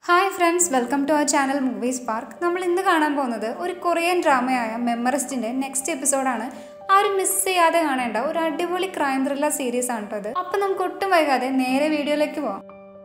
hi friends welcome to our channel movies park നമ്മൾ ഇന്ന് കാണാൻ പോകുന്നത് ഒരു കൊറിയൻ ഡ്രാമയായ മെമ്മറിസ്റ്റിന്റെ നെക്സ്റ്റ് എപ്പിസോഡാണ് ആരും മിസ് ചെയ്യാതെ കാണേണ്ട ഒരു അടിപൊളി ക്രൈം ത്രില്ലർ സീരീസ് ആണ് കേട്ടോ ഇത് അപ്പം നമുക്ക് ഒട്ടും വൈകാതെ നേരെ വീഡിയോയിലേക്ക് പോവാം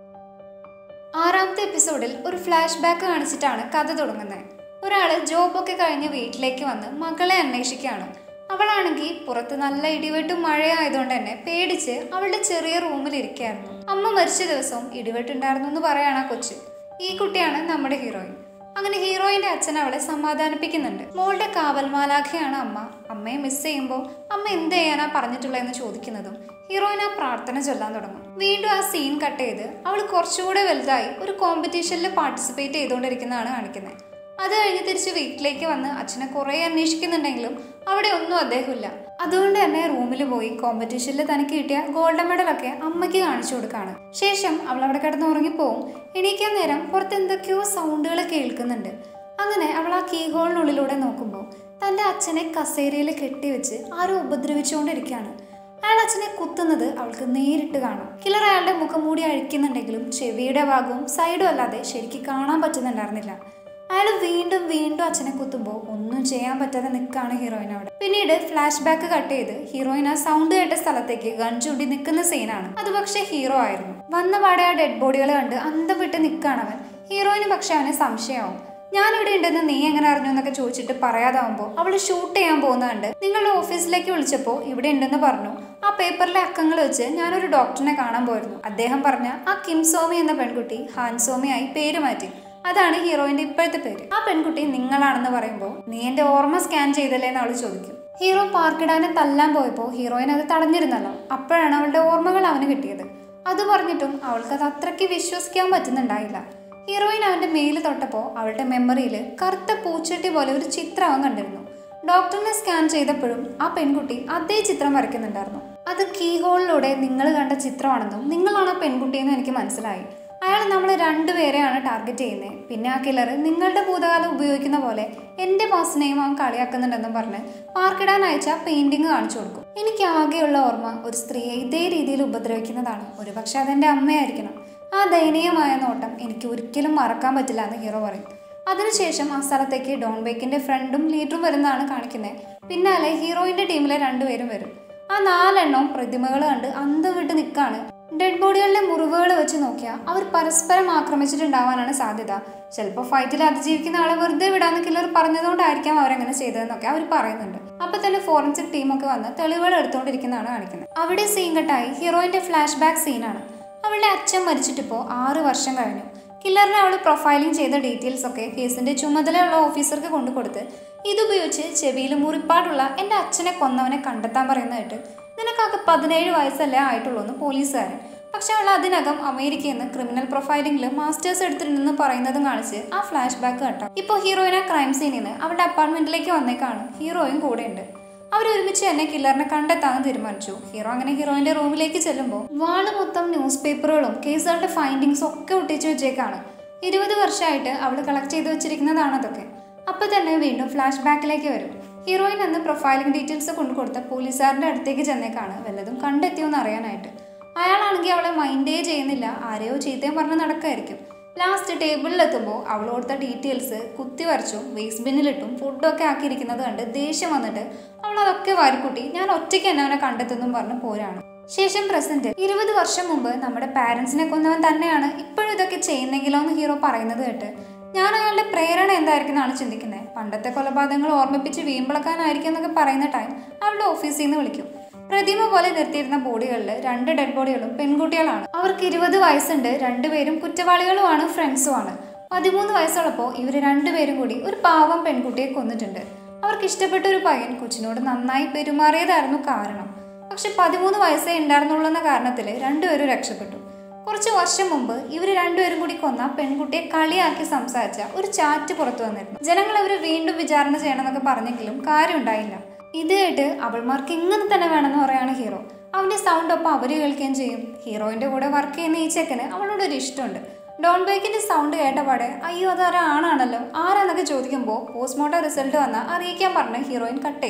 ആറാമത്തെ എപ്പിസോഡിൽ ഒരു ഫ്ലാഷ് ബാക്ക് കാണിച്ചിട്ടാണ് കഥ തുടങ്ങുന്നത് ഒരാൾ ജോബൊക്കെ കഴിഞ്ഞ് വീട്ടിലേക്ക് വന്ന് മകളെ അന്വേഷിക്കുകയാണ് അവളാണെങ്കിൽ പുറത്ത് നല്ല ഇടിവെട്ടും മഴയായതുകൊണ്ട് തന്നെ പേടിച്ച് അവളുടെ ചെറിയ റൂമിൽ ഇരിക്കുകയായിരുന്നു അമ്മ മരിച്ച ദിവസവും ഇടിവെട്ടുണ്ടായിരുന്നു എന്ന് പറയാണ് ആ കൊച്ച് ഈ കുട്ടിയാണ് നമ്മുടെ ഹീറോയിൻ അങ്ങനെ ഹീറോയിന്റെ അച്ഛൻ അവളെ സമാധാനിപ്പിക്കുന്നുണ്ട് മോളുടെ കാവൽമാലാഖയാണ് അമ്മ അമ്മയെ മിസ് ചെയ്യുമ്പോൾ അമ്മ എന്ത് ചെയ്യാനാ പറഞ്ഞിട്ടുള്ളതെന്ന് ചോദിക്കുന്നതും ഹീറോയിൻ ആ പ്രാർത്ഥന ചൊല്ലാൻ തുടങ്ങും വീണ്ടും ആ സീൻ കട്ട് ചെയ്ത് അവൾ കുറച്ചുകൂടെ വലുതായി ഒരു കോമ്പറ്റീഷനിൽ പാർട്ടിസിപ്പേറ്റ് ചെയ്തുകൊണ്ടിരിക്കുന്നതാണ് കാണിക്കുന്നത് അത് കഴിഞ്ഞ് തിരിച്ച് വീട്ടിലേക്ക് വന്ന് അച്ഛനെ കുറേ അന്വേഷിക്കുന്നുണ്ടെങ്കിലും അവിടെ ഒന്നും അദ്ദേഹമില്ല അതുകൊണ്ട് തന്നെ റൂമിൽ പോയി കോമ്പറ്റീഷനിൽ തനിക്ക് കിട്ടിയ ഗോൾഡൻ മെഡലൊക്കെ അമ്മയ്ക്ക് കാണിച്ചു കൊടുക്കാണ് ശേഷം അവൾ അവിടെ കിടന്ന് ഉറങ്ങിപ്പോവും എണീക്കാൻ നേരം പുറത്ത് എന്തൊക്കെയോ സൗണ്ടുകൾ കേൾക്കുന്നുണ്ട് അങ്ങനെ അവൾ ആ കീ ഹോളിനുള്ളിലൂടെ നോക്കുമ്പോൾ തൻ്റെ അച്ഛനെ കസേരയിൽ കെട്ടിവെച്ച് ആരോ ഉപദ്രവിച്ചുകൊണ്ടിരിക്കുകയാണ് അയാൾ അച്ഛനെ കുത്തുന്നത് അവൾക്ക് നേരിട്ട് കാണാം കിലർ അയാളുടെ മുഖം മൂടി അഴിക്കുന്നുണ്ടെങ്കിലും ചെവിയുടെ ഭാഗവും സൈഡും അല്ലാതെ ശരിക്കും കാണാൻ പറ്റുന്നുണ്ടായിരുന്നില്ല അയാൾ വീണ്ടും വീണ്ടും അച്ഛനെ കുത്തുമ്പോൾ ഒന്നും ചെയ്യാൻ പറ്റാതെ നിൽക്കുകയാണ് ഹീറോയിൻ അവിടെ പിന്നീട് ഫ്ലാഷ് ബാക്ക് കട്ട് ചെയ്ത് ഹീറോയിൻ ആ സൗണ്ട് കേട്ട സ്ഥലത്തേക്ക് ഗൺ ചൂണ്ടി നിൽക്കുന്ന സീനാണ് അത് പക്ഷേ ഹീറോ ആയിരുന്നു വന്ന പാടെ ആ ഡെഡ് ബോഡികൾ കണ്ട് അന്തം വിട്ട് നിൽക്കുകയാണ് അവൻ ഹീറോയിന് പക്ഷെ അവനെ സംശയമാവും ഞാനിവിടെ ഉണ്ടെന്ന് നീ എങ്ങനെ അറിഞ്ഞു എന്നൊക്കെ ചോദിച്ചിട്ട് പറയാതാവുമ്പോൾ അവൾ ഷൂട്ട് ചെയ്യാൻ പോകുന്നുണ്ട് നിങ്ങളുടെ ഓഫീസിലേക്ക് വിളിച്ചപ്പോൾ ഇവിടെ ഉണ്ടെന്ന് പറഞ്ഞു ആ പേപ്പറിലെ അക്കങ്ങൾ വെച്ച് ഞാനൊരു ഡോക്ടറിനെ കാണാൻ പോയിരുന്നു അദ്ദേഹം പറഞ്ഞ ആ കിം സോമി എന്ന പെൺകുട്ടി ഹാൻ സോമിയായി പേര് മാറ്റി അതാണ് ഹീറോയിന്റെ ഇപ്പോഴത്തെ പേര് ആ പെൺകുട്ടി നിങ്ങളാണെന്ന് പറയുമ്പോൾ നീ എന്റെ ഓർമ്മ സ്കാൻ ചെയ്തല്ലേ എന്ന് അവൾ ചോദിക്കും ഹീറോ പാർക്കിടാനെ തല്ലാൻ പോയപ്പോൾ ഹീറോയിൻ അത് തടഞ്ഞിരുന്നല്ലോ അപ്പോഴാണ് അവളുടെ ഓർമ്മകൾ അവന് കിട്ടിയത് അത് പറഞ്ഞിട്ടും അവൾക്കത് അത്രയ്ക്ക് വിശ്വസിക്കാൻ പറ്റുന്നുണ്ടായില്ല ഹീറോയിൻ അവന്റെ മേല് തൊട്ടപ്പോൾ അവളുടെ മെമ്മറിയിൽ കറുത്ത പൂച്ചട്ടി പോലെ ഒരു ചിത്രം അവൻ കണ്ടിരുന്നു ഡോക്ടറിനെ സ്കാൻ ചെയ്തപ്പോഴും ആ പെൺകുട്ടി അതേ ചിത്രം വരയ്ക്കുന്നുണ്ടായിരുന്നു അത് കീ ഹോളിലൂടെ നിങ്ങൾ കണ്ട ചിത്രമാണെന്നും നിങ്ങളാണ് ആ പെൺകുട്ടിയെന്നും എനിക്ക് മനസ്സിലായി അയാൾ നമ്മൾ രണ്ടുപേരെയാണ് ടാർഗറ്റ് ചെയ്യുന്നത് പിന്നെ ആ കില്ലർ നിങ്ങളുടെ ഭൂതകാലം ഉപയോഗിക്കുന്ന പോലെ എൻ്റെ ബോസിനെയും അവൻ കളിയാക്കുന്നുണ്ടെന്നും പറഞ്ഞ് പാർക്കിടാൻ അയച്ച പെയിന്റിങ് കാണിച്ചു കൊടുക്കും എനിക്ക് ആകെയുള്ള ഓർമ്മ ഒരു സ്ത്രീയെ ഇതേ രീതിയിൽ ഉപദ്രവിക്കുന്നതാണ് ഒരു പക്ഷെ അതെൻ്റെ അമ്മയായിരിക്കണം ആ ദയനീയമായ നോട്ടം എനിക്ക് ഒരിക്കലും മറക്കാൻ പറ്റില്ല എന്ന് ഹീറോ പറയും അതിനുശേഷം ആ സ്ഥലത്തേക്ക് ഡോൺ ബേക്കിന്റെ ഫ്രണ്ടും ലീഡറും വരുന്നതാണ് കാണിക്കുന്നത് പിന്നാലെ ഹീറോയിന്റെ ടീമിലെ രണ്ടുപേരും വരും ആ നാലെണ്ണവും പ്രതിമകൾ കണ്ട് അന്തം വിട്ട് നിൽക്കാണ് ഡെഡ് ബോഡികളിലെ മുറിവുകൾ വെച്ച് നോക്കിയാൽ അവർ പരസ്പരം ആക്രമിച്ചിട്ടുണ്ടാവാനാണ് സാധ്യത ചിലപ്പോൾ ഫൈറ്റിൽ അതിജീവിക്കുന്ന ആളെ വെറുതെ വിടാന്ന് കില്ലർ പറഞ്ഞതുകൊണ്ടായിരിക്കാം അവരങ്ങനെ ചെയ്തതെന്നൊക്കെ അവർ പറയുന്നുണ്ട് അപ്പൊ തന്നെ ഫോറൻസിക് ടീമൊക്കെ വന്ന് തെളിവുകൾ എടുത്തുകൊണ്ടിരിക്കുന്നതാണ് കാണിക്കുന്നത് അവിടെ സീൻ കട്ടായി ഹീറോയിന്റെ ഫ്ലാഷ് ബാക്ക് സീനാണ് അവളുടെ അച്ഛൻ മരിച്ചിട്ടിപ്പോൾ ആറ് വർഷം കഴിഞ്ഞു കില്ലറിനെ അവൾ പ്രൊഫൈലിംഗ് ചെയ്ത ഡീറ്റെയിൽസ് ഒക്കെ കേസിന്റെ ചുമതലയുള്ള ഓഫീസർക്ക് കൊണ്ടു കൊടുത്ത് ഇതുപയോഗിച്ച് ചെവിയിൽ മുറിപ്പാടുള്ള എൻ്റെ അച്ഛനെ കൊന്നവനെ കണ്ടെത്താൻ പറയുന്നതായിട്ട് നിനക്കൊക്കെ പതിനേഴ് വയസ്സല്ലേ ആയിട്ടുള്ളൂ എന്ന് പോലീസുകാരൻ പക്ഷെ അവൾ അതിനകം അമേരിക്കയിൽ നിന്ന് ക്രിമിനൽ പ്രൊഫൈലിംഗിൽ മാസ്റ്റേഴ്സ് എടുത്തിട്ടുണ്ടെന്ന് പറയുന്നതും കാണിച്ച് ആ ഫ്ലാഷ് ബാക്ക് കട്ടാം ഇപ്പോൾ ഹീറോയിൻ ആ ക്രൈം സീനിൽ നിന്ന് അവളുടെ അപ്പാർട്ട്മെന്റിലേക്ക് വന്നേക്കാണ് ഹീറോയും കൂടെയുണ്ട് അവരൊരുമിച്ച് തന്നെ കില്ലറിനെ കണ്ടെത്താൻ തീരുമാനിച്ചു ഹീറോ അങ്ങനെ ഹീറോയിന്റെ റൂമിലേക്ക് ചെല്ലുമ്പോൾ വാള് മൊത്തം ന്യൂസ് പേപ്പറുകളും കേസുകളുടെ ഫൈൻഡിങ്സും ഒക്കെ ഒട്ടിച്ചു വെച്ചേക്കാണ് ഇരുപത് വർഷമായിട്ട് അവൾ കളക്ട് ചെയ്ത് വെച്ചിരിക്കുന്നതാണ് അതൊക്കെ അപ്പൊ തന്നെ വീണ്ടും ഫ്ലാഷ് ബാക്കിലേക്ക് വരും ഹീറോയിൻ എന്ന് പ്രൊഫൈലിംഗ് ഡീറ്റെയിൽസ് കൊണ്ടുകൊടുത്ത പോലീസുകാരന്റെ അടുത്തേക്ക് ചെന്നേക്കാണ് വല്ലതും കണ്ടെത്തിയോ എന്ന് അറിയാനായിട്ട് അയാളാണെങ്കിൽ അവളെ മൈൻഡേ ചെയ്യുന്നില്ല ആരെയോ ചീത്തയും പറഞ്ഞ് നടക്കായിരിക്കും ലാസ്റ്റ് ടേബിളിലെത്തുമ്പോൾ അവൾ കൊടുത്ത ഡീറ്റെയിൽസ് കുത്തി വരച്ചും വേസ്റ്റ് ബിന്നിലിട്ടും ഫുഡൊക്കെ ആക്കിയിരിക്കുന്നത് കണ്ട് ദേഷ്യം വന്നിട്ട് അവൾ അതൊക്കെ വാരിക്കൂട്ടി ഞാൻ ഒറ്റയ്ക്ക് തന്നെ അവനെ കണ്ടെത്തുന്നും പറഞ്ഞ് പോരാണ് ശേഷം പ്രസന്റ് ഇരുപത് വർഷം മുമ്പ് നമ്മുടെ പാരന്റ്സിനെ കൊന്നവൻ തന്നെയാണ് ഇപ്പോഴും ഇതൊക്കെ ചെയ്യുന്നെങ്കിലോ എന്ന് ഹീറോ പറയുന്നത് കേട്ട് ഞാൻ അയാളുടെ പ്രേരണ എന്തായിരിക്കും എന്നാണ് ചിന്തിക്കുന്നത് പണ്ടത്തെ കൊലപാതകങ്ങൾ ഓർമ്മിപ്പിച്ച് വീമ്പിളക്കാനായിരിക്കും എന്നൊക്കെ പറയുന്ന ടൈം അവളുടെ ഓഫീസിൽ നിന്ന് വിളിക്കും പ്രതിമ പോലെ നിർത്തിയിരുന്ന ബോഡികളിൽ രണ്ട് ഡെഡ് ബോഡികളും പെൺകുട്ടികളാണ് അവർക്ക് ഇരുപത് വയസ്സുണ്ട് രണ്ടുപേരും കുറ്റവാളികളുമാണ് ഫ്രണ്ട്സുമാണ് പതിമൂന്ന് വയസ്സുള്ളപ്പോൾ ഇവർ രണ്ടുപേരും കൂടി ഒരു പാവം പെൺകുട്ടിയെ കൊന്നിട്ടുണ്ട് അവർക്ക് ഇഷ്ടപ്പെട്ട ഒരു പയ്യൻ കൊച്ചിനോട് നന്നായി പെരുമാറിയതായിരുന്നു കാരണം പക്ഷെ പതിമൂന്ന് വയസ്സേ ഉണ്ടായിരുന്നുള്ളൂ എന്ന കാരണത്തിൽ രണ്ടുപേരും രക്ഷപ്പെട്ടു കുറച്ച് വർഷം മുമ്പ് ഇവർ രണ്ടുപേരും കൂടി കൊന്ന പെൺകുട്ടിയെ കളിയാക്കി സംസാരിച്ച ഒരു ചാറ്റ് പുറത്തു വന്നിരുന്നു ജനങ്ങൾ അവർ വീണ്ടും വിചാരണ ചെയ്യണമെന്നൊക്കെ പറഞ്ഞെങ്കിലും കാര്യമുണ്ടായില്ല ഇത് കേട്ട് അവൾമാർക്ക് ഇങ്ങനെ തന്നെ വേണമെന്ന് പറയാണ് ഹീറോ അവന്റെ സൗണ്ട് ഒപ്പം അവര് കേൾക്കുകയും ചെയ്യും ഹീറോയിന്റെ കൂടെ വർക്ക് ചെയ്യുന്ന ഈ ചെക്കന് അവളോട് ഒരു ഇഷ്ടമുണ്ട് ഡോൺ ബേക്കിന്റെ സൗണ്ട് കേട്ടപാടെ അയ്യോ അതൊരാണാണല്ലോ ആരാന്നൊക്കെ ചോദിക്കുമ്പോൾ പോസ്റ്റ്മോർട്ടം റിസൾട്ട് വന്നാൽ അറിയിക്കാൻ പറഞ്ഞ് ഹീറോയിൻ കട്ട് ചെയ്യും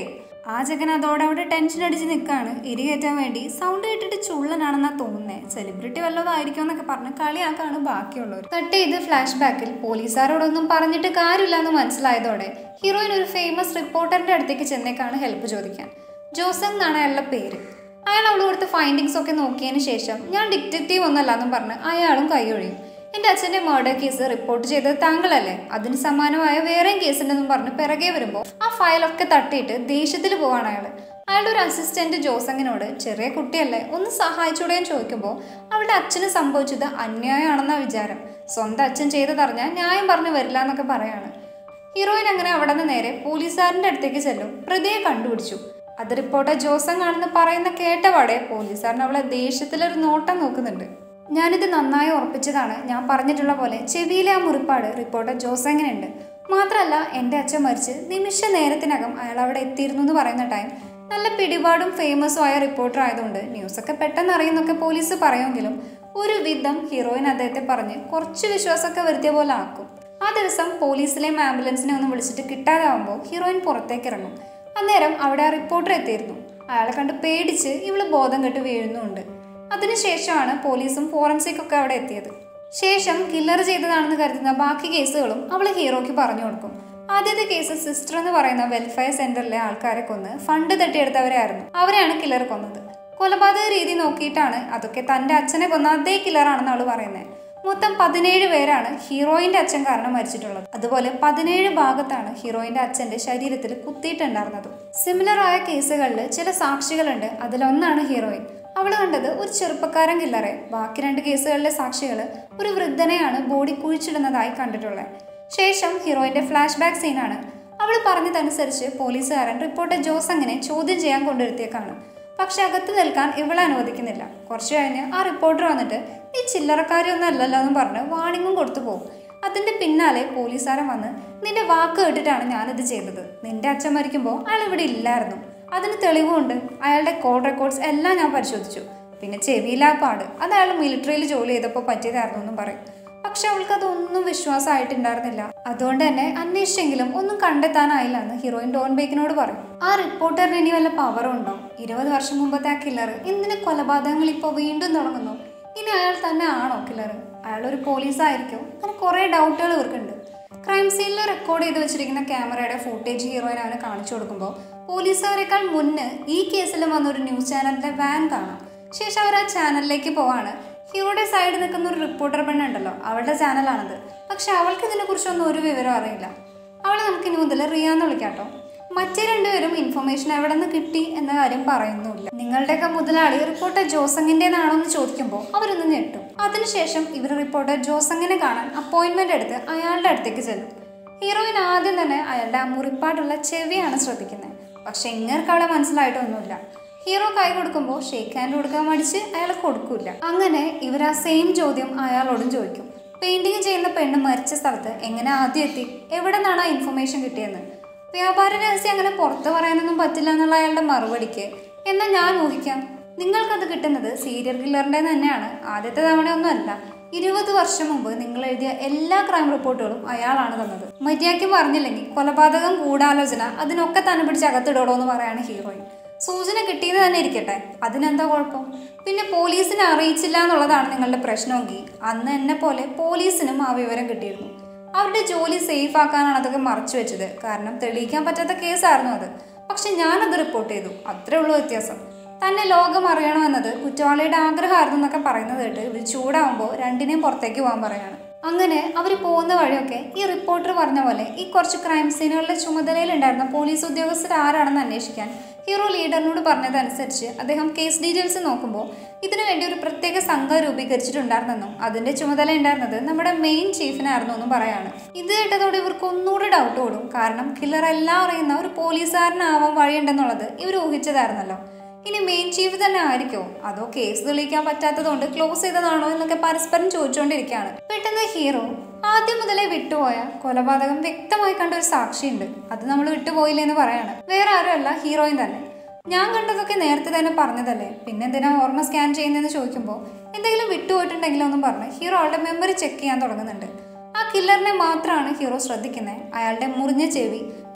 ആ ചെക്കൻ അതോടെ അവിടെ ടെൻഷൻ അടിച്ച് നിൽക്കുകയാണ് ഇരി കയറ്റാൻ വേണ്ടി സൗണ്ട് കേട്ടിട്ട് ചുള്ളനാണെന്നാ തോന്നുന്നത് സെലിബ്രിറ്റി വല്ലതും ആയിരിക്കും എന്നൊക്കെ പറഞ്ഞ് കളിയാക്കാണ് ബാക്കിയുള്ളവർ കട്ട് ചെയ്ത് ഫ്ലാഷ് ബാക്കിൽ പോലീസുകാരോടൊന്നും പറഞ്ഞിട്ട് കാര്യമില്ലെന്ന് മനസ്സിലായതോടെ ഹീറോയിൻ ഒരു ഫേമസ് റിപ്പോർട്ടറിന്റെ അടുത്തേക്ക് ചെന്നേക്കാണ് ഹെൽപ്പ് ചോദിക്കാൻ ജോസങ് എന്നാണ് അയാളുടെ പേര് അയാൾ അവൾ കൊടുത്ത ഫൈൻഡിങ്സ് ഒക്കെ നോക്കിയതിന് ശേഷം ഞാൻ ഡിറ്റക്റ്റീവ് ഒന്നല്ല എന്നും പറഞ്ഞ് അയാളും കൈയൊഴിയും എൻ്റെ അച്ഛൻ്റെ മർഡർ കേസ് റിപ്പോർട്ട് ചെയ്തത് താങ്കളല്ലേ അതിന് സമാനമായ വേറെയും കേസുണ്ടെന്നും പറഞ്ഞ് പിറകെ വരുമ്പോൾ ആ ഫയലൊക്കെ തട്ടിയിട്ട് ദേഷ്യത്തിൽ പോവാണ് അയാൾ അയാളുടെ ഒരു അസിസ്റ്റന്റ് ജോസങ്ങിനോട് ചെറിയ കുട്ടിയല്ലേ ഒന്ന് സഹായിച്ചൂടെയും ചോദിക്കുമ്പോൾ അവളുടെ അച്ഛന് സംഭവിച്ചത് അന്യായമാണെന്ന വിചാരം സ്വന്തം അച്ഛൻ ചെയ്തതറിഞ്ഞാൽ ന്യായം പറഞ്ഞു വരില്ല എന്നൊക്കെ പറയാണ് ഹീറോയിൻ അങ്ങനെ അവിടെ നിന്ന് നേരെ പോലീസുകാരൻ്റെ അടുത്തേക്ക് ചെല്ലും പ്രതിയെ കണ്ടുപിടിച്ചു അത് റിപ്പോർട്ടർ ജോസങ് ആണെന്ന് പറയുന്ന കേട്ടപാടെ പോലീസുകാരൻ അവളെ ദേഷ്യത്തിലൊരു നോട്ടം നോക്കുന്നുണ്ട് ഞാനിത് നന്നായി ഉറപ്പിച്ചതാണ് ഞാൻ പറഞ്ഞിട്ടുള്ള പോലെ ചെവിയിലെ ആ മുറിപ്പാട് റിപ്പോർട്ടർ ജോസങ്ങിനുണ്ട് മാത്രമല്ല എൻ്റെ അച്ഛൻ മരിച്ച് നിമിഷ നേരത്തിനകം അയാൾ അവിടെ എത്തിയിരുന്നു എന്ന് പറയുന്ന ടൈം നല്ല പിടിപാടും ഫേമസും ആയ റിപ്പോർട്ടർ ആയതുകൊണ്ട് ന്യൂസൊക്കെ പെട്ടെന്ന് അറിയുന്നൊക്കെ പോലീസ് പറയുമെങ്കിലും ഒരു വിധം ഹീറോയിൻ അദ്ദേഹത്തെ പറഞ്ഞ് കുറച്ച് വിശ്വാസമൊക്കെ വരുത്തിയ പോലെ ആക്കും ആ ദിവസം പോലീസിലെയും ആംബുലൻസിനെ ഒന്നും വിളിച്ചിട്ട് കിട്ടാതാവുമ്പോൾ ഹീറോയിൻ പുറത്തേക്ക് ഇറങ്ങും അന്നേരം അവിടെ ആ റിപ്പോർട്ടർ എത്തിയിരുന്നു അയാളെ കണ്ട് പേടിച്ച് ഇവള് ബോധം കെട്ട് വീഴുന്നുണ്ട് അതിനുശേഷമാണ് പോലീസും ഫോറൻസിക് ഒക്കെ അവിടെ എത്തിയത് ശേഷം കില്ലർ ചെയ്തതാണെന്ന് കരുതുന്ന ബാക്കി കേസുകളും അവൾ ഹീറോയ്ക്ക് പറഞ്ഞു കൊടുക്കും ആദ്യത്തെ കേസ് സിസ്റ്റർ എന്ന് പറയുന്ന വെൽഫെയർ സെന്ററിലെ ആൾക്കാരെ കൊന്ന് ഫണ്ട് തട്ടിയെടുത്തവരായിരുന്നു അവരെയാണ് കില്ലർ കൊന്നത് കൊലപാതക രീതി നോക്കിയിട്ടാണ് അതൊക്കെ തന്റെ അച്ഛനെ കൊന്ന അതേ കില്ലറാണെന്ന് അവൾ പറയുന്നത് മൊത്തം പതിനേഴ് പേരാണ് ഹീറോയിന്റെ അച്ഛൻ കാരണം മരിച്ചിട്ടുള്ളത് അതുപോലെ പതിനേഴ് ഭാഗത്താണ് ഹീറോയിന്റെ അച്ഛന്റെ ശരീരത്തിൽ കുത്തിയിട്ടുണ്ടായിരുന്നത് സിമിലർ ആയ കേസുകളിൽ ചില സാക്ഷികളുണ്ട് അതിലൊന്നാണ് ഹീറോയിൻ അവൾ കണ്ടത് ഒരു ചെറുപ്പക്കാരൻ കില്ലറെ ബാക്കി രണ്ട് കേസുകളിലെ സാക്ഷികൾ ഒരു വൃദ്ധനെയാണ് ബോഡി കുഴിച്ചിടുന്നതായി കണ്ടിട്ടുള്ളത് ശേഷം ഹീറോയിന്റെ ഫ്ലാഷ് ബാക്ക് സീനാണ് അവൾ പറഞ്ഞതനുസരിച്ച് പോലീസുകാരൻ റിപ്പോർട്ടർ ജോസങ്ങിനെ ചോദ്യം ചെയ്യാൻ കൊണ്ടുവരുത്തിയേക്കാണ് പക്ഷെ അകത്ത് നിൽക്കാൻ ഇവളെ അനുവദിക്കുന്നില്ല കുറച്ചു കഴിഞ്ഞ് ആ റിപ്പോർട്ടർ വന്നിട്ട് ഈ ചില്ലറക്കാരിയൊന്നും അല്ലല്ലോ എന്ന് പറഞ്ഞ് വാണിങ്ങും കൊടുത്തു പോകും അതിന്റെ പിന്നാലെ പോലീസുകാരൻ വന്ന് നിന്റെ വാക്ക് കേട്ടിട്ടാണ് ഞാനിത് ചെയ്തത് നിന്റെ അച്ഛൻ മരിക്കുമ്പോൾ അയാൾ ഇവിടെ ഇല്ലായിരുന്നു അതിന് തെളിവുമുണ്ട് അയാളുടെ കോൾ റെക്കോർഡ്സ് എല്ലാം ഞാൻ പരിശോധിച്ചു പിന്നെ ചെവിയിലാ പാട് അത് അയാൾ മിലിറ്ററിയിൽ ജോലി ചെയ്തപ്പോൾ പറ്റിയതായിരുന്നു എന്നും പറയും പക്ഷെ അവൾക്ക് അതൊന്നും വിശ്വാസമായിട്ടുണ്ടായിരുന്നില്ല അതുകൊണ്ട് തന്നെ അന്വേഷിച്ചെങ്കിലും ഒന്നും കണ്ടെത്താനായില്ല എന്ന് ഹീറോയിൻ ഡോൺ ബേക്കിനോട് പറയും ആ റിപ്പോർട്ടറിന് ഇനി വല്ല പവറും ഉണ്ടോ ഇരുപത് വർഷം മുമ്പത്തെ ആ കില്ലർ എന്തിന് കൊലപാതകങ്ങൾ ഇപ്പോൾ വീണ്ടും തുടങ്ങുന്നു ഇനി അയാൾ തന്നെ ആണോ കില്ലർ അയാൾ ഒരു പോലീസായിരിക്കും അങ്ങനെ കുറേ ഡൗട്ടുകൾ ഇവർക്കുണ്ട് ക്രൈം സീനിൽ റെക്കോർഡ് ചെയ്ത് വെച്ചിരിക്കുന്ന ക്യാമറയുടെ ഫുട്ടേജ് ഹീറോയിൻ അവന് കാണിച്ചു കൊടുക്കുമ്പോൾ പോലീസുകാരെക്കാൾ മുന്നേ ഈ കേസിലും വന്ന ഒരു ന്യൂസ് ചാനലിന്റെ വാൻ കാണാം ശേഷം അവർ ആ ചാനലിലേക്ക് പോവാണ് ഹീറോയുടെ സൈഡിൽ നിൽക്കുന്ന ഒരു റിപ്പോർട്ടർ പെണ്ണുണ്ടല്ലോ അവളുടെ ചാനലാണത് പക്ഷെ അവൾക്ക് ഇതിനെക്കുറിച്ചൊന്നും ഒരു വിവരം അറിയില്ല അവളെ നമുക്ക് ഇനി മുതൽ റിയാന്ന് വിളിക്കാട്ടോ മറ്റേ രണ്ടുപേരും ഇൻഫർമേഷൻ എവിടെ നിന്ന് കിട്ടി എന്ന കാര്യം പറയുന്നുമില്ല നിങ്ങളുടെയൊക്കെ മുതലാളി റിപ്പോർട്ടർ ജോസങ്ങിൻ്റെതാണോ എന്ന് ചോദിക്കുമ്പോൾ അവരൊന്ന് ഞെട്ടും അതിനുശേഷം ഇവർ റിപ്പോർട്ടർ ജോസങ്ങിനെ കാണാൻ അപ്പോയിന്റ്മെന്റ് എടുത്ത് അയാളുടെ അടുത്തേക്ക് ചെല്ലും ഹീറോയിൻ ആദ്യം തന്നെ അയാളുടെ ആ മുറിപ്പാട്ടുള്ള ചെവിയാണ് ശ്രദ്ധിക്കുന്നത് പക്ഷെ ഇങ്ങർക്ക് അവളെ മനസ്സിലായിട്ടൊന്നുമില്ല ഹീറോ കൈ കൊടുക്കുമ്പോൾ ഷേക്ക് ഹാൻഡ് കൊടുക്കാൻ മടിച്ച് അയാൾ കൊടുക്കൂല അങ്ങനെ ഇവർ ആ സെയിം ചോദ്യം അയാളോടും ചോദിക്കും പെയിന്റിങ് ചെയ്യുന്ന പെണ്ണ് മരിച്ച സ്ഥലത്ത് എങ്ങനെ ആദ്യം എത്തി എവിടെ നിന്നാണ് ആ ഇൻഫർമേഷൻ കിട്ടിയെന്ന് വ്യാപാര രഹസ്യം അങ്ങനെ പുറത്ത് പറയാനൊന്നും പറ്റില്ല എന്നുള്ള അയാളുടെ മറുപടിക്ക് എന്നാൽ ഞാൻ ഊഹിക്കാം നിങ്ങൾക്കത് കിട്ടുന്നത് സീരിയൽ കില്ലറിൻ്റെ തന്നെയാണ് ആദ്യത്തെ തവണയൊന്നും അല്ല ഇരുപത് വർഷം മുമ്പ് നിങ്ങൾ എഴുതിയ എല്ലാ ക്രൈം റിപ്പോർട്ടുകളും അയാളാണ് തന്നത് മര്യാദയ്ക്ക് പറഞ്ഞില്ലെങ്കിൽ കൊലപാതകം ഗൂഢാലോചന അതിനൊക്കെ തന്നെ പിടിച്ച് അകത്തിടോടോ എന്ന് പറയാണ് ഹീറോയിൻ സൂചന കിട്ടിയെന്ന് തന്നെ ഇരിക്കട്ടെ അതിനെന്താ കുഴപ്പം പിന്നെ പോലീസിനെ അറിയിച്ചില്ല എന്നുള്ളതാണ് നിങ്ങളുടെ പ്രശ്നമെങ്കിൽ അന്ന് എന്നെ പോലെ പോലീസിനും ആ വിവരം കിട്ടിയിരുന്നു അവരുടെ ജോലി സേഫ് ആക്കാനാണ് അതൊക്കെ മറച്ചു വെച്ചത് കാരണം തെളിയിക്കാൻ പറ്റാത്ത കേസായിരുന്നു അത് പക്ഷെ ഞാനത് റിപ്പോർട്ട് ചെയ്തു അത്രേ ഉള്ളൂ വ്യത്യാസം തന്നെ ലോകം അറിയണമെന്നത് കുറ്റവാളിയുടെ ആഗ്രഹമായിരുന്നു എന്നൊക്കെ പറയുന്നത് കേട്ട് ഇവർ ചൂടാവുമ്പോൾ രണ്ടിനെയും പുറത്തേക്ക് പോകാൻ പറയാണ് അങ്ങനെ അവർ പോകുന്ന വഴിയൊക്കെ ഈ റിപ്പോർട്ടർ പറഞ്ഞ പോലെ ഈ കുറച്ച് ക്രൈം സീനുകളുടെ ചുമതലയിലുണ്ടായിരുന്ന പോലീസ് ഉദ്യോഗസ്ഥർ ആരാണെന്ന് അന്വേഷിക്കാൻ ഹീറോ ലീഡറിനോട് പറഞ്ഞതനുസരിച്ച് അദ്ദേഹം കേസ് ഡീറ്റെയിൽസ് നോക്കുമ്പോൾ ഇതിനു വേണ്ടി ഒരു പ്രത്യേക സംഘം രൂപീകരിച്ചിട്ടുണ്ടായിരുന്നെന്നും അതിന്റെ ചുമതല ഉണ്ടായിരുന്നത് നമ്മുടെ മെയിൻ ചീഫിനായിരുന്നു എന്നും പറയാണ് ഇത് കേട്ടതോടെ ഇവർക്ക് ഒന്നുകൂടി ഡൗട്ട് ഓടും കാരണം കില്ലർ എല്ലാം അറിയുന്ന ഒരു പോലീസുകാരനാവാൻ വഴിയുണ്ടെന്നുള്ളത് ഇവർ ഊഹിച്ചതായിരുന്നല്ലോ ഇനി മെയിൻ ചീഫ് തന്നെ ആയിരിക്കോ അതോ കേസ് തെളിയിക്കാൻ പറ്റാത്തതുകൊണ്ട് ക്ലോസ് ചെയ്തതാണോ എന്നൊക്കെ പരസ്പരം ചോദിച്ചുകൊണ്ടിരിക്കുകയാണ് പെട്ടെന്ന് ഹീറോ ആദ്യം മുതലേ വിട്ടുപോയ കൊലപാതകം വ്യക്തമായി കണ്ട ഒരു സാക്ഷിയുണ്ട് അത് നമ്മൾ വിട്ടുപോയില്ലേ എന്ന് പറയാണ് വേറെ ആരുമല്ല ഹീറോയിൻ തന്നെ ഞാൻ കണ്ടതൊക്കെ നേരത്തെ തന്നെ പറഞ്ഞതല്ലേ പിന്നെ എന്തിനാ ഓർമ്മ സ്കാൻ ചെയ്യുന്നതെന്ന് ചോദിക്കുമ്പോൾ എന്തെങ്കിലും വിട്ടുപോയിട്ടുണ്ടെങ്കിലോ എന്നും പറഞ്ഞ് ഹീറോ അവളുടെ മെമ്മറി ചെക്ക് ചെയ്യാൻ തുടങ്ങുന്നുണ്ട് ആ കില്ലറിനെ മാത്രമാണ് ഹീറോ ശ്രദ്ധിക്കുന്നത് അയാളുടെ മുറിഞ്ഞ ചെവി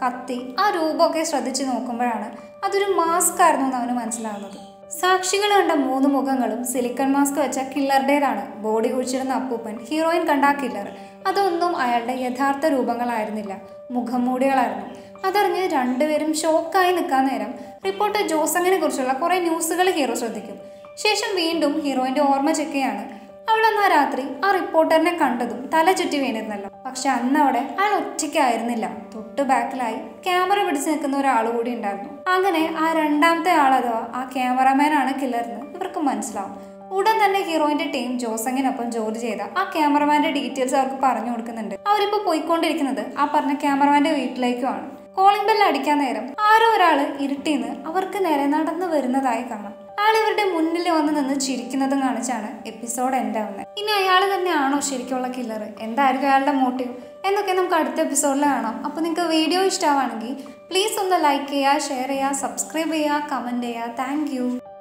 കത്തി ആ രൂപമൊക്കെ ശ്രദ്ധിച്ചു നോക്കുമ്പോഴാണ് അതൊരു മാസ്ക് ആയിരുന്നു എന്ന് അവന് മനസ്സിലാകുന്നത് സാക്ഷികൾ കണ്ട മൂന്ന് മുഖങ്ങളും സിലിക്കൺ മാസ്ക് വെച്ച കില്ലറുടേതാണ് ബോഡി കുഴിച്ചിരുന്ന അപ്പൂപ്പൻ ഹീറോയിൻ കണ്ട ആ കില്ലർ അതൊന്നും അയാളുടെ യഥാർത്ഥ രൂപങ്ങളായിരുന്നില്ല മുഖംമൂടികളായിരുന്നു അതറിഞ്ഞ് രണ്ടുപേരും ഷോക്കായി നിൽക്കാൻ നേരം റിപ്പോർട്ടർ ജോസങ്ങിനെ കുറിച്ചുള്ള കുറേ ന്യൂസുകൾ ഹീറോ ശ്രദ്ധിക്കും ശേഷം വീണ്ടും ഹീറോയിന്റെ ഓർമ്മ ചെക്കുകയാണ് അവൾ അന്ന് ആ രാത്രി ആ റിപ്പോർട്ടറിനെ കണ്ടതും തല ചുറ്റി വീണിരുന്നല്ലോ പക്ഷെ അന്ന് അവിടെ അയാൾ ഒറ്റയ്ക്കായിരുന്നില്ല തൊട്ട് ബാക്കിലായി ക്യാമറ പിടിച്ച് നിൽക്കുന്ന ഒരാൾ കൂടി ഉണ്ടായിരുന്നു അങ്ങനെ ആ രണ്ടാമത്തെ ആൾ അഥവാ ആ ക്യാമറമാൻ ആണ് കില്ലർന്ന് ഇവർക്ക് മനസ്സിലാവും ഉടൻ തന്നെ ഹീറോയിന്റെ ടീം ജോസങ്ങിനൊപ്പം ജോലി ചെയ്ത ആ ക്യാമറമാന്റെ ഡീറ്റെയിൽസ് അവർക്ക് പറഞ്ഞു കൊടുക്കുന്നുണ്ട് അവരിപ്പോ പോയിക്കൊണ്ടിരിക്കുന്നത് ആ പറഞ്ഞ ക്യാമറമാന്റെ വീട്ടിലേക്കുമാണ് കോളിംഗ് ബെൽ അടിക്കാൻ നേരം ആരോ ഒരാള് ഇരുട്ടിന്ന് അവർക്ക് നേരെ നടന്നു വരുന്നതായി കാണാം അയാൾ ഇവരുടെ മുന്നിൽ വന്ന് നിന്ന് ചിരിക്കുന്നതും കാണിച്ചാണ് എപ്പിസോഡ് എൻഡ് ആവുന്നത് ഇനി അയാൾ തന്നെയാണോ ശരിക്കുള്ള കില്ലർ എന്തായിരിക്കും അയാളുടെ മോട്ടീവ് എന്നൊക്കെ നമുക്ക് അടുത്ത എപ്പിസോഡിൽ കാണാം അപ്പോൾ നിങ്ങൾക്ക് വീഡിയോ ഇഷ്ടമാണെങ്കിൽ പ്ലീസ് ഒന്ന് ലൈക്ക് ചെയ്യുക ഷെയർ ചെയ്യുക സബ്സ്ക്രൈബ് ചെയ്യുക കമൻറ്റ് ചെയ്യുക താങ്ക്